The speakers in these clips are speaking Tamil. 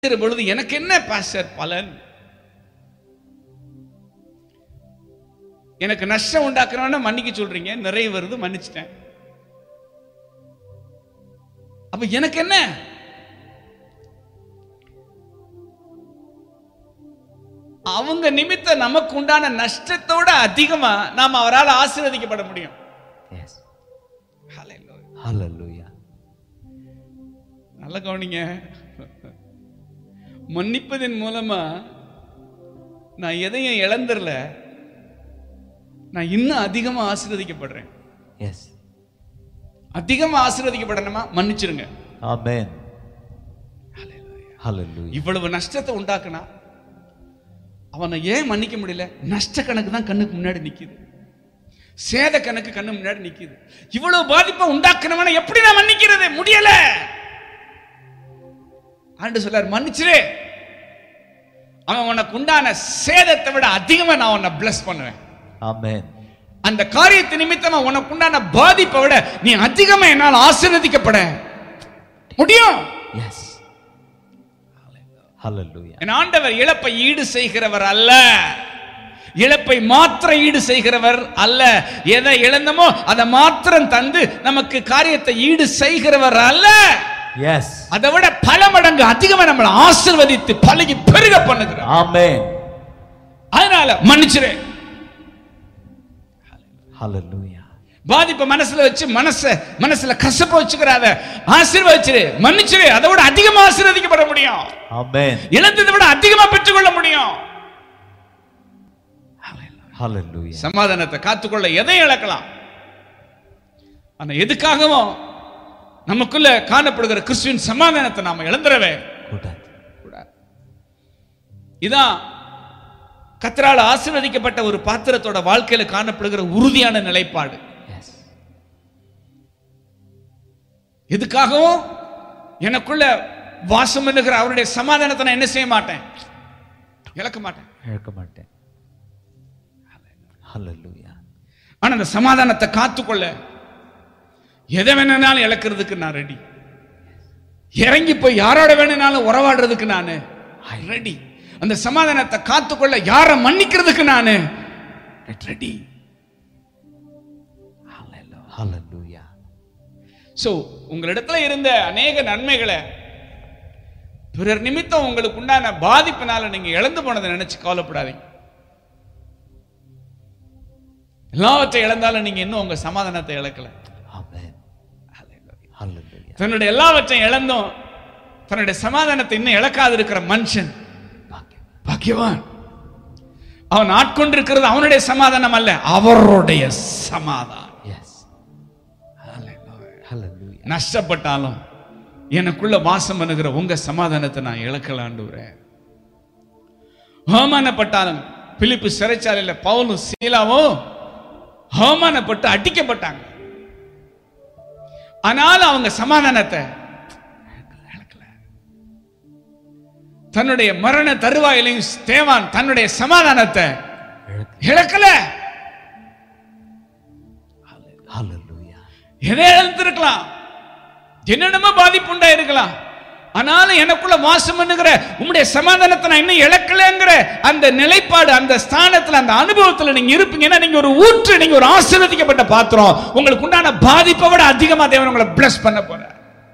இருக்கிற பொழுது எனக்கு என்ன பாஸ்டர் பலன் எனக்கு நஷ்டம் உண்டாக்குறவன மன்னிக்க சொல்றீங்க நிறைய வருது மன்னிச்சிட்டேன் அப்ப எனக்கு என்ன அவங்க நிமித்த நமக்கு உண்டான நஷ்டத்தோட அதிகமா நாம் அவரால் ஆசீர்வதிக்கப்பட முடியும் Yes. Hallelujah. Hallelujah. நல்ல கவனிங்க மன்னிப்பதன் மூலமா நான் எதையும் இழந்துடல நான் இன்னும் அதிகமா ஆசீர்வதிக்கப்படுறேன் Yes. அதிகமா ஆசீர்வதிக்கப்படணுமா மன்னிச்சிருங்க Amen. Hallelujah. இவ்வளவு நஷ்டத்தை உண்டாக்குனா அவனை ஏன் மன்னிக்க முடியல நஷ்ட கணக்கு தான் கண்ணுக்கு முன்னாடி நிக்குது சேத கணக்கு கண்ணு முன்னாடி நிக்குது இவ்வளவு பாதிப்பை உண்டாக்குனவனை எப்படி நான் மன்னிக்கிறது முடியல ஆண்டு சொல்லார் மன்னிச்சிரு அவன் உனக்கு உண்டான சேதத்தை விட அதிகமா நான் உன்னை பிளஸ் பண்ணுவேன் Amen. அந்த காரியத்து நிமித்தமா உனக்கு உண்டான பாதிப்பை விட நீ அதிகமா என்னால் ஆசீர்வதிக்கப்பட முடியும் Yes. Hallelujah. என் ஆண்டவர் இழப்பை ஈடு செய்கிறவர் அல்ல இழப்பை மாத்திர ஈடு செய்கிறவர் அல்ல எதை இழந்தமோ அதை மாத்திரம் தந்து நமக்கு காரியத்தை ஈடு செய்கிறவர் அல்ல Yes. அதை விட பல மடங்கு அதிகமா நம்மளை ஆசிர்வதித்து பழகி பெருக பண்ணுகிறார் Amen. அதனால மன்னிச்சிரு Hallelujah. பாதிப்பை மனசுல வச்சு மனச மனசுல கசப்ப வச்சுக்கிறாத ஆசீர்வதிச்சிரு மன்னிச்சிரு அதை விட அதிகமா ஆசீர்வதிக்கப்பட முடியும் Amen. இழந்ததை விட அதிகமா பெற்றுக்கொள்ள முடியும் Hallelujah. சமாதானத்தை காத்துக்கொள்ள எதை இழக்கலாம் ஆனா எதுக்காகவும் நமக்குள்ள காணப்படுகிற கிறிஸ்துவின் சமாதானத்தை நாம இழந்துடவே கூடாது. கூடாது இதான் கத்தரால் ஆசீர்வதிக்கப்பட்ட ஒரு பாத்திரத்தோட வாழ்க்கையில காணப்படுகிற உறுதியான நிலைப்பாடு Yes. எதுக்காகவும் எனக்குள்ள வாசம் பண்ணுகிற அவருடைய சமாதானத்தை நான் என்ன செய்ய மாட்டேன் இழக்க மாட்டேன் இழக்க மாட்டேன் Hallelujah. ஆனா அந்த சமாதானத்தை காத்துக்கொள்ள எதை வேணும்னாலும் இழக்கிறதுக்கு நான் ரெடி இறங்கி போய் யாரோட வேணும்னாலும் உறவாடுறதுக்கு நான் ரெடி அந்த சமாதானத்தை காத்துக்கொள்ள யாரை மன்னிக்கிறதுக்கு நான் ரெடி Hallelujah. சோ உங்களிடத்துல இருந்த அநேக நன்மைகளை பிறர் நிமித்தம் உங்களுக்கு உண்டான பாதிப்பினால நீங்க இழந்து போனதை நினைச்சு கவலைப்படாதீங்க எல்லாவற்றை இழந்தாலும் நீங்க இன்னும் உங்க சமாதானத்தை இழக்கல Amen. Hallelujah. தன்னுடைய எல்லாவற்றையும் இழந்தும் தன்னுடைய சமாதானத்தை இன்னும் இழக்காது இருக்கிற மனுஷன் பாக்கியம். பாக்கியவான் அவன் ஆட்கொண்டிருக்கிறது அவனுடைய சமாதானம் அல்ல அவருடைய சமாதானம் Yes. Hallelujah. நஷ்டப்பட்டாலும் எனக்குள்ள வாசம் பண்ணுகிற உங்க சமாதானத்தை நான் இழக்கலாண்டுறேன் அவமானப்பட்டாலும் பிலிப்பு சிறைச்சாலையில பவுலும் சீலாவும் அவமானப்பட்டு அடிக்கப்பட்டாங்க ஆனாலும் அவங்க சமாதானத்தை இழக்கல. தன்னுடைய மரண தருவாயிலையும் தேவான் தன்னுடைய சமாதானத்தை இழக்க- இழக்கல Hallelujah. எதை இழந்திருக்கலாம் என்னென்னமோ பாதிப்பு உண்டாயிருக்கலாம் ஆனாலும் எனக்குள்ள வாசம் பண்ணுகிற உம்முடைய சமாதானத்தை நான் இன்னும் இழக்கலங்கிற அந்த நிலைப்பாடு அந்த ஸ்தானத்துல அந்த அனுபவத்துல நீங்க இருப்பீங்கன்னா நீங்க ஒரு ஊற்று நீங்க ஒரு ஆசீர்வதிக்கப்பட்ட பாத்திரம் உங்களுக்கு உண்டான பாதிப்பை விட அதிகமா தேவன் உங்களை பிளஸ் பண்ண போற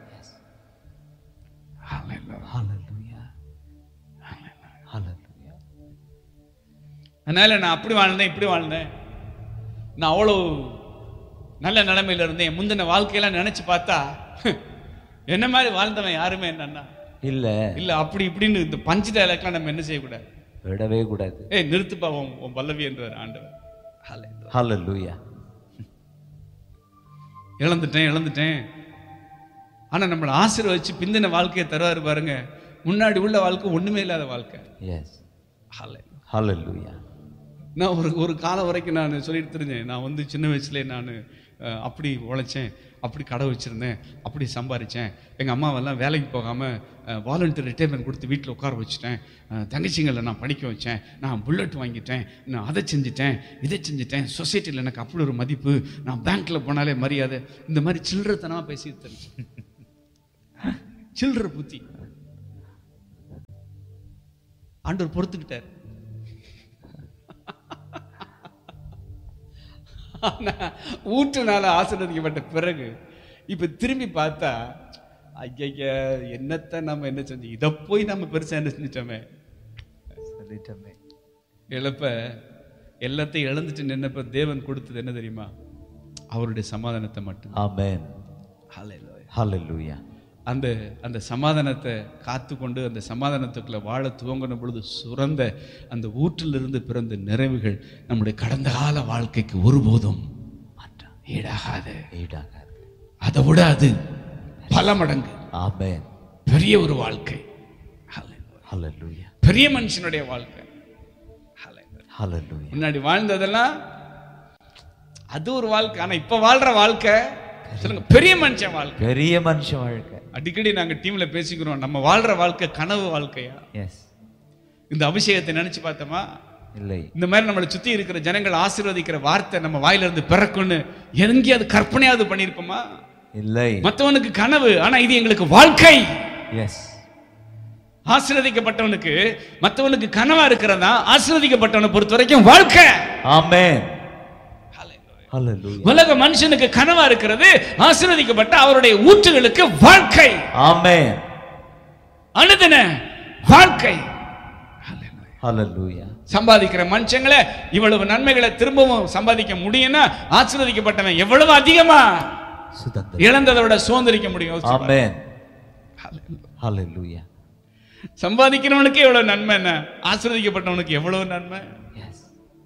Hallelujah. Hallelujah. அதனால நான் அப்படி வாழ்ந்தேன் இப்படி வாழ்ந்தேன் நான் அவ்வளோ நல்ல நிலைமையில இருந்தேன் முந்தின வாழ்க்கையெல்லாம் நினைச்சு பார்த்தா என்ன மாதிரி வாழ்ந்தவன் யாருமே என்னன்னா இல்ல இல்ல அப்படி இப்படின்னு இந்த பஞ்சு டயலாக்லாம் நம்ம என்ன செய்யக்கூடாது விடவே கூடாது ஏய் நிறுத்துப்பா உன் உன் பல்லவி என்றார் ஆண்டவர் Hallelujah. இழந்துட்டேன் இழந்துட்டேன் ஆனா நம்மளை ஆசீர்வதிச்சு பிந்தின வாழ்க்கையை தருவாரு பாருங்க முன்னாடி உள்ள வாழ்க்கை ஒண்ணுமே இல்லாத வாழ்க்கை Yes. Hallelujah. Hallelujah. நான் ஒரு ஒரு காலம் வரைக்கும் நான் சொல்லிட்டு தெரிஞ்சேன் நான் வந்து சின்ன வயசுல நான் அஹ், அப்படி உழைச்சேன் அப்படி கடை வச்சிருந்தேன் அப்படி சம்பாரிச்சேன் எங்கள் அம்மாவெல்லாம் வேலைக்கு போகாமல் வாலண்டியர் ரிட்டைர்மெண்ட் கொடுத்து வீட்டில் உட்கார வச்சுட்டேன் அஹ், தங்கச்சிங்களை நான் படிக்க வச்சேன் நான் புல்லட் வாங்கிட்டேன் நான் அதை செஞ்சுட்டேன் இதை செஞ்சுட்டேன் சொசைட்டியில் எனக்கு அப்படி ஒரு மதிப்பு நான் பேங்க்கில் போனாலே மரியாதை இந்த மாதிரி சில்லறத்தனமாக பேசிட்டு தெரிஞ்சேன் சில்லற புத்தி ஆண்டவர் பொறுத்துக்கிட்டார் ஆனா ஊற்றுனால ஆசீர்வதிக்கப்பட்ட பிறகு இப்ப திரும்பி பார்த்தா ஐயா என்னத்த நம்ம என்ன செஞ்சோம் இதை போய் நம்ம பெருசா என்ன செஞ்சிட்டோமே சொல்லிட்டோமே இழப்ப எல்லாத்தையும் இழந்துட்டு நின்னப்ப தேவன் கொடுத்தது என்ன தெரியுமா அவருடைய சமாதானத்தை மட்டும் ஆமென் ஹalleluya அந்த அந்த சமாதானத்தை காத்துக்கொண்டு அந்த சமாதானத்துக்குள்ள வாழ துவங்கின பொழுது சுரந்த அந்த ஊற்றிலிருந்து பிறந்த நிறைவுகள் நம்முடைய கடந்த கால வாழ்க்கைக்கு ஒருபோதும் மாற்றம் ஈடாகாது ஈடாகாது அதை விட அது பல மடங்கு ஆமென் பெரிய ஒரு வாழ்க்கை Hallelujah. ஹalleluya பெரிய மனுஷனுடைய வாழ்க்கை Hallelujah. ஹalleluya முன்னாடி வாழ்ந்ததெல்லாம் அது ஒரு வாழ்க்கை ஆனா இப்ப வாழ்ற வாழ்க்கை சொல்லுங்க பெரிய மனுஷன் வாழ்க்கை பெரிய மனுஷ வாழ்க்கை அடிக்கடி நாங்க டீம்ல பேசிக்கிறோம் நம்ம வாழ்ற வாழ்க்கை கனவு வாழ்க்கையா எஸ் இந்த அபிஷேகத்தை நினைச்சு பார்த்தோமா இல்லை இந்த மாதிரி நம்மளை சுத்தி இருக்கிற ஜனங்கள் ஆசீர்வதிக்கிற வார்த்தை நம்ம வாயில இருந்து பிறக்கும்னு எங்கேயாவது கற்பனையாவது பண்ணியிருப்போமா இல்லை மத்தவனுக்கு கனவு ஆனா இது எங்களுக்கு வாழ்க்கை எஸ் ஆசீர்வதிக்கப்பட்டவனுக்கு மத்தவனுக்கு கனவா இருக்கிறதா ஆசீர்வதிக்கப்பட்டவனை பொறுத்த வரைக்கும் வாழ்க்கை ஆமென் ஹalleluya உலக மனுஷனுக்கு கனவா இருக்கிறது ஆசீர்வதிக்கப்பட்ட அவருடைய ஊற்றுகளுக்கு வாழ்க்கை ஆமென் அனுதின வாழ்க்கை ஹalleluya சம்பாதிக்கிற மனுஷங்களை இவ்வளவு நன்மைகளை திரும்பவும் சம்பாதிக்க முடியும்னா ஆசீர்வதிக்கப்பட்டவன் எவ்வளவு அதிகமா சுதந்திரம் இழந்ததை விட சுதந்திரிக்க முடியும் யோசிச்சு பாருங்க. ஆமென் ஹalleluya சம்பாதிக்கிறவனுக்கு எவ்வளவு நன்மை என்ன ஆசீர்வதிக்கப்பட்டவனுக்கு எவ்வளவு நன்மை எஸ்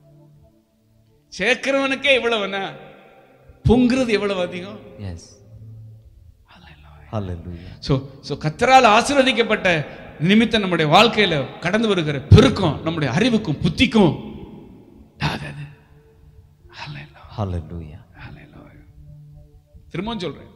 சேர்க்கிறவனுக்கே இவ்வளவு என்ன பொங்குறது எவ்வளவு அதிகம் எஸ் ஹalleluya சோ சோ கத்தரால் ஆசீர்வதிக்கப்பட்ட நிமித்தம் நம்முடைய வாழ்க்கையில கடந்து வருகிற பெருக்கம் நம்முடைய அறிவுக்கும் புத்திக்கும் தாகாது. Hallelujah. ஹalleluya Hallelujah. திரும்பவும் சொல்றேன்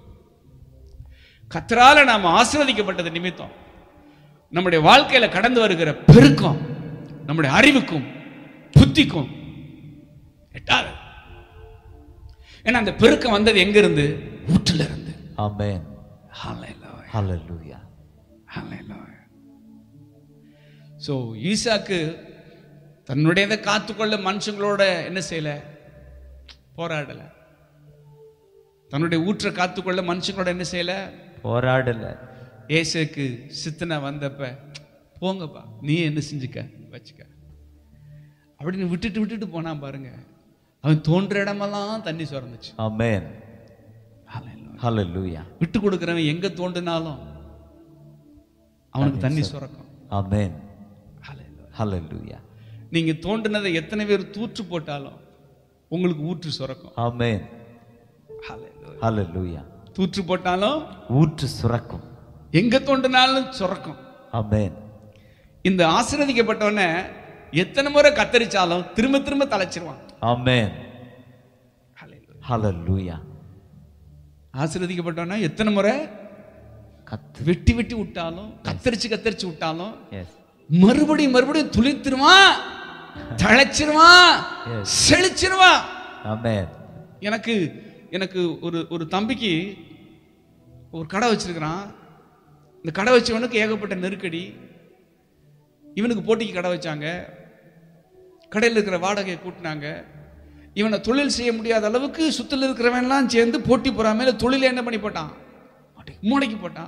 கத்தரால நாம் ஆசீர்வதிக்கப்பட்டது நிமித்தம் நம்முடைய வாழ்க்கையில கடந்து வருகிற பெருக்கம் நம்முடைய அறிவுக்கும் புத்திக்கும் எட்டாது ஏன்னா அந்த பெருக்கம் வந்தது எங்க இருந்து ஊற்றுல இருந்து ஆமென் Hallelujah. ஹalleluya ஸோ ஈசாக்கு தன்னுடையதை காத்துக்கொள்ள மனுஷங்களோட என்ன செய்யல போராடல தன்னுடைய ஊற்றை காத்துக்கொள்ள மனுஷங்களோட என்ன செய்யல போராடல ஏசுக்கு சித்தனை வந்தப்ப போங்கப்பா நீ என்ன செஞ்சுக்க வச்சுக்க அப்படின்னு விட்டுட்டு விட்டுட்டு போனான் பாருங்க அவன் தோன்ற இடமெல்லாம் தண்ணி சுரந்துச்சு ஆமென் ஹalleluya விட்டு கொடுக்குறவன் எங்க தோண்டினாலும் அவனுக்கு தண்ணி சுரக்கும் ஆமென் Hallelujah. ஹalleluya நீங்க தோண்டினதை எத்தனை பேர் தூற்று போட்டாலும் உங்களுக்கு ஊற்று சுரக்கும் ஆமென் Hallelujah. ஹalleluya தூற்று போட்டாலும் ஊற்று சுரக்கும் எங்க தோண்டினாலும் சுரக்கும் ஆமென் இந்த ஆசீர்வதிக்கப்பட்டவனை எத்தனை முறை கத்தரிச்சாலும் திரும்ப திரும்ப தலைச்சிருவான் ஆமென் Hallelujah. ஹalleluya ஆசீர்வதிக்கப்பட்டவனை எத்தனை முறை கத்து வெட்டி வெட்டி விட்டாலும் கத்தரிச்சு கத்தரிச்சு விட்டாலும் எஸ் மறுபடியும் மறுபடியும் துளித்துருவான் தழைச்சிருவான் Yes. செழிச்சிருவான் ஆமென் எனக்கு எனக்கு ஒரு ஒரு தம்பிக்கு ஒரு கடை வச்சிருக்கிறான் இந்த கடை வச்சவனுக்கு ஏகப்பட்ட நெருக்கடி இவனுக்கு போட்டிக்கு கடை வச்சாங்க கடையில் இருக்கிற வாடகையை கூட்டினாங்க இவனை தொழில் செய்ய முடியாத அளவுக்கு சுத்தில் இருக்கிறவன்லாம் சேர்ந்து போட்டி போறாம தொழிலை என்ன பண்ணி போட்டான் மூளைக்கு போட்டான்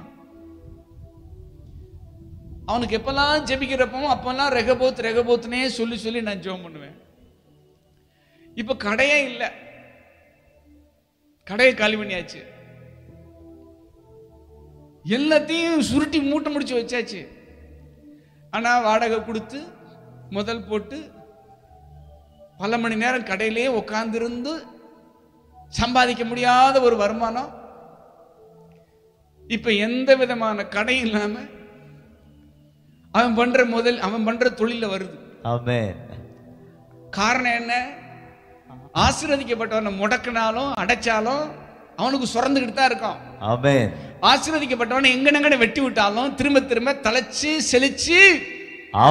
அவனுக்கு எப்பெல்லாம் ஜெபிக்கிறப்பவும் அப்பெல்லாம் ரெகபோத் ரெகபோத்னே சொல்லி சொல்லி நான் ஜெபம் பண்ணுவேன் இப்ப கடையே இல்லை கடையை காலி பண்ணியாச்சு எல்லாத்தையும் சுருட்டி மூட்டை முடிச்சு வச்சாச்சு ஆனா வாடகை கொடுத்து முதல் போட்டு பல மணி நேரம் கடையிலேயே உட்கார்ந்திருந்து சம்பாதிக்க முடியாத ஒரு வருமானம் இப்ப எந்த விதமான கடை இல்லாம அவன் பண்ற முதல் அவன் பண்ற தொழில வருது ஆமென் காரணம் என்ன ஆசீர்வதிக்கப்பட்டவனை முடக்கினாலும் அடைச்சாலும் அவனுக்கு சுரந்துக்கிட்டு தான் இருக்கான் ஆமென் ஆசீர்வதிக்கப்பட்டவனை எங்கனங்கன வெட்டி விட்டாலும் திரும்ப திரும்ப தலைச்சு செழிச்சு